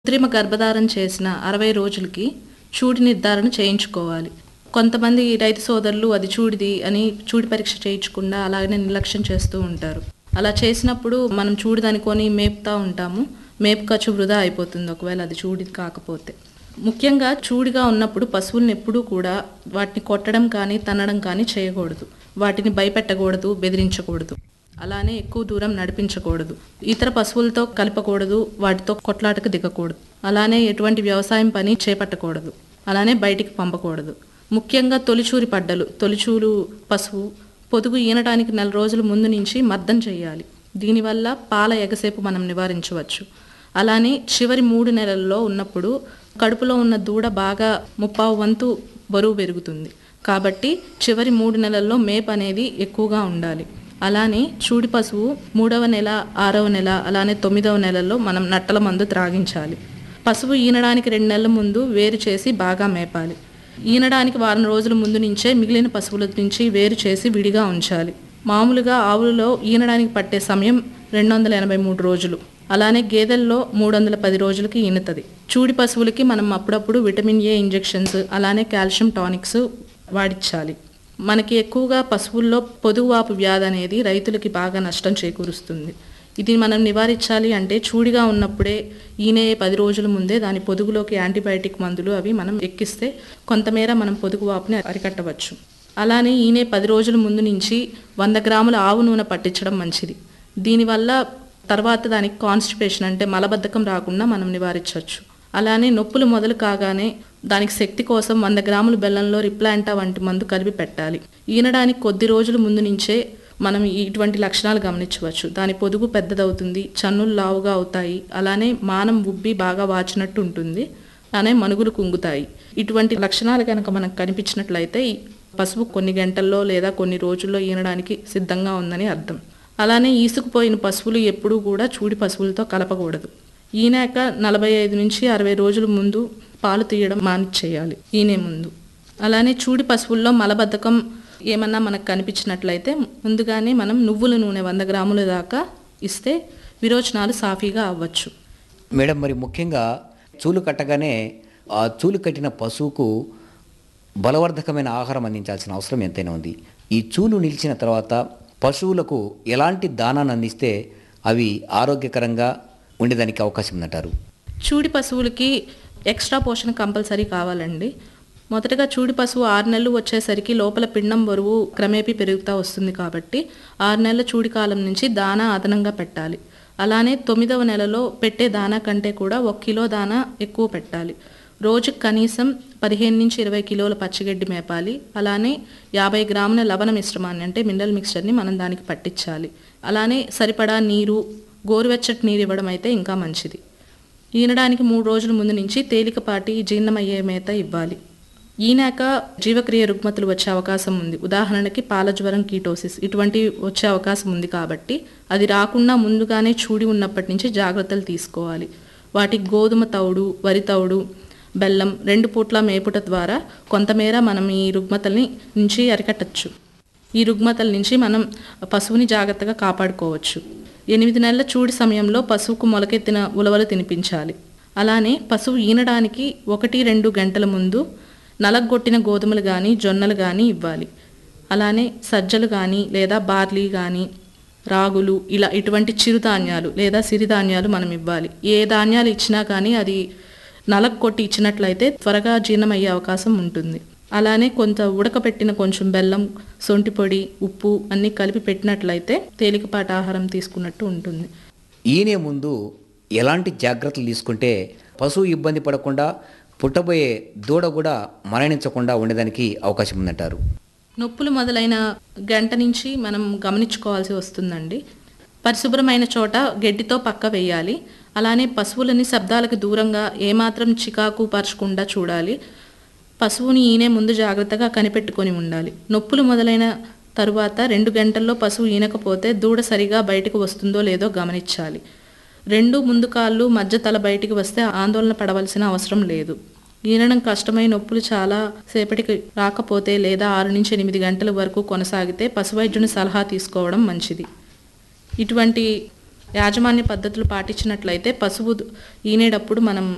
కృత్రిమ గర్భధారణ చేసిన అరవై రోజులకి చూడి నిర్ధారణ చేయించుకోవాలి కొంతమంది రైతు సోదరులు అది చూడిది అని చూడి పరీక్ష చేయించకుండా అలాగనే నిర్లక్ష్యం చేస్తూ ఉంటారు అలా చేసినప్పుడు మనం చూడి అనుకొని మేపుతా ఉంటాము మేపు ఖర్చు వృధా అయిపోతుంది ఒకవేళ అది చూడిది కాకపోతే ముఖ్యంగా చూడిగా ఉన్నప్పుడు పశువులను ఎప్పుడూ కూడా వాటిని కొట్టడం కానీ తన్నడం కానీ చేయకూడదు వాటిని భయపెట్టకూడదు బెదిరించకూడదు అలానే ఎక్కువ దూరం నడిపించకూడదు ఇతర పశువులతో కలపకూడదు వాటితో కొట్లాటకు దిగకూడదు అలానే ఎటువంటి వ్యవసాయం పని చేపట్టకూడదు అలానే బయటికి పంపకూడదు ముఖ్యంగా తొలిచూరి పడ్డలు తొలిచూరు పశువు పొదుగు ఈనడానికి నెల రోజుల ముందు నుంచి మద్దం చేయాలి దీనివల్ల పాల ఎగసేపు మనం నివారించవచ్చు అలానే చివరి మూడు నెలల్లో ఉన్నప్పుడు కడుపులో ఉన్న దూడ బాగా ముప్పావు వంతు బరువు పెరుగుతుంది కాబట్టి చివరి మూడు నెలల్లో మేప్ అనేది ఎక్కువగా ఉండాలి అలానే చూడి పశువు మూడవ నెల ఆరవ నెల అలానే తొమ్మిదవ నెలలో మనం నట్టల మందు త్రాగించాలి పశువు ఈనడానికి రెండు నెలల ముందు వేరు చేసి బాగా మేపాలి ఈనడానికి వారం రోజుల ముందు నుంచే మిగిలిన పశువుల నుంచి వేరు చేసి విడిగా ఉంచాలి మామూలుగా ఆవులలో ఈనడానికి పట్టే సమయం రెండు వందల ఎనభై మూడు రోజులు అలానే గేదెల్లో మూడు వందల పది రోజులకి ఈనుతుంది చూడి పశువులకి మనం అప్పుడప్పుడు విటమిన్ ఏ ఇంజెక్షన్స్ అలానే కాల్షియం టానిక్స్ వాడించాలి మనకి ఎక్కువగా పశువుల్లో పొదుగువాపు వ్యాధి అనేది రైతులకి బాగా నష్టం చేకూరుస్తుంది ఇది మనం నివారించాలి అంటే చూడిగా ఉన్నప్పుడే ఈనే పది రోజుల ముందే దాని పొదుగులోకి యాంటీబయాటిక్ మందులు అవి మనం ఎక్కిస్తే కొంతమేర మనం పొదుగువాపుని అరికట్టవచ్చు అలానే ఈనే పది రోజుల ముందు నుంచి వంద గ్రాముల ఆవు నూనె పట్టించడం మంచిది దీనివల్ల తర్వాత దానికి కాన్స్టిపేషన్ అంటే మలబద్ధకం రాకుండా మనం నివారించవచ్చు అలానే నొప్పులు మొదలు కాగానే దానికి శక్తి కోసం వంద గ్రాముల బెల్లంలో రిప్లాంటా వంటి మందు కలిపి పెట్టాలి ఈనడానికి కొద్ది రోజుల ముందు నుంచే మనం ఇటువంటి లక్షణాలు గమనించవచ్చు దాని పొదుగు పెద్దదవుతుంది చన్నులు లావుగా అవుతాయి అలానే మానం ఉబ్బి బాగా వాచినట్టు ఉంటుంది అలానే మనుగులు కుంగుతాయి ఇటువంటి లక్షణాలు కనుక మనకు కనిపించినట్లయితే ఈ పసుపు కొన్ని గంటల్లో లేదా కొన్ని రోజుల్లో ఈనడానికి సిద్ధంగా ఉందని అర్థం అలానే ఈసుకుపోయిన పశువులు ఎప్పుడూ కూడా చూడి పశువులతో కలపకూడదు ఈనాక నలభై ఐదు నుంచి అరవై రోజుల ముందు పాలు తీయడం మానిచ్చేయాలి ఈనే ముందు అలానే చూడి పశువుల్లో మలబద్ధకం ఏమన్నా మనకు కనిపించినట్లయితే ముందుగానే మనం నువ్వుల నూనె వంద గ్రాముల దాకా ఇస్తే విరోచనాలు సాఫీగా అవ్వచ్చు మేడం మరి ముఖ్యంగా చూలు కట్టగానే ఆ చూలు కట్టిన పశువుకు బలవర్ధకమైన ఆహారం అందించాల్సిన అవసరం ఎంతైనా ఉంది ఈ చూలు నిలిచిన తర్వాత పశువులకు ఎలాంటి దానాన్ని అందిస్తే అవి ఆరోగ్యకరంగా ఉండేదానికి అవకాశం ఉందంటారు చూడి పశువులకి ఎక్స్ట్రా పోషణ కంపల్సరీ కావాలండి మొదటగా చూడి పశువు ఆరు నెలలు వచ్చేసరికి లోపల పిండం బరువు క్రమేపీ పెరుగుతూ వస్తుంది కాబట్టి ఆరు నెలల చూడి కాలం నుంచి దానా అదనంగా పెట్టాలి అలానే తొమ్మిదవ నెలలో పెట్టే దానా కంటే కూడా ఒక కిలో దానా ఎక్కువ పెట్టాలి రోజుకు కనీసం పదిహేను నుంచి ఇరవై కిలోల పచ్చిగడ్డి మేపాలి అలానే యాభై గ్రాముల లవణ మిశ్రమాన్ని అంటే మినరల్ మిక్స్చర్ని మనం దానికి పట్టించాలి అలానే సరిపడా నీరు గోరువెచ్చటి నీరు ఇవ్వడం అయితే ఇంకా మంచిది ఈనడానికి మూడు రోజుల ముందు నుంచి తేలికపాటి జీర్ణమయ్యే మేత ఇవ్వాలి ఈనాక జీవక్రియ రుగ్మతులు వచ్చే అవకాశం ఉంది ఉదాహరణకి పాలజ్వరం కీటోసిస్ ఇటువంటివి వచ్చే అవకాశం ఉంది కాబట్టి అది రాకుండా ముందుగానే చూడి ఉన్నప్పటి నుంచి జాగ్రత్తలు తీసుకోవాలి వాటికి గోధుమ తౌడు వరి తౌడు బెల్లం రెండు పూట్ల మేపుట ద్వారా కొంతమేర మనం ఈ రుగ్మతల్ని నుంచి అరికట్టచ్చు ఈ రుగ్మతల నుంచి మనం పశువుని జాగ్రత్తగా కాపాడుకోవచ్చు ఎనిమిది నెలల చూడి సమయంలో పశువుకు మొలకెత్తిన ఉలవలు తినిపించాలి అలానే పశువు ఈనడానికి ఒకటి రెండు గంటల ముందు నలగొట్టిన గోధుమలు కానీ జొన్నలు కానీ ఇవ్వాలి అలానే సజ్జలు కానీ లేదా బార్లీ కానీ రాగులు ఇలా ఇటువంటి చిరుధాన్యాలు లేదా సిరిధాన్యాలు మనం ఇవ్వాలి ఏ ధాన్యాలు ఇచ్చినా కానీ అది నలగ కొట్టి ఇచ్చినట్లయితే త్వరగా జీర్ణమయ్యే అవకాశం ఉంటుంది అలానే కొంత ఉడకపెట్టిన కొంచెం బెల్లం సొంటి పొడి ఉప్పు అన్నీ కలిపి పెట్టినట్లయితే తేలికపాటి ఆహారం తీసుకున్నట్టు ఉంటుంది ఈనే ముందు ఎలాంటి జాగ్రత్తలు తీసుకుంటే పశువు ఇబ్బంది పడకుండా పుట్టబోయే దూడ కూడా మరణించకుండా ఉండేదానికి అవకాశం ఉందంటారు నొప్పులు మొదలైన గంట నుంచి మనం గమనించుకోవాల్సి వస్తుందండి పరిశుభ్రమైన చోట గడ్డితో పక్క వేయాలి అలానే పశువులని శబ్దాలకు దూరంగా ఏమాత్రం చికాకు పరచకుండా చూడాలి పశువుని ఈనే ముందు జాగ్రత్తగా కనిపెట్టుకొని ఉండాలి నొప్పులు మొదలైన తరువాత రెండు గంటల్లో పశువు ఈనకపోతే దూడ సరిగా బయటకు వస్తుందో లేదో గమనించాలి రెండు ముందు కాళ్ళు మధ్య తల బయటికి వస్తే ఆందోళన పడవలసిన అవసరం లేదు ఈనడం కష్టమై నొప్పులు చాలా సేపటికి రాకపోతే లేదా ఆరు నుంచి ఎనిమిది గంటల వరకు కొనసాగితే పశువైద్యుని సలహా తీసుకోవడం మంచిది ఇటువంటి యాజమాన్య పద్ధతులు పాటించినట్లయితే పశువు ఈనేటప్పుడు మనం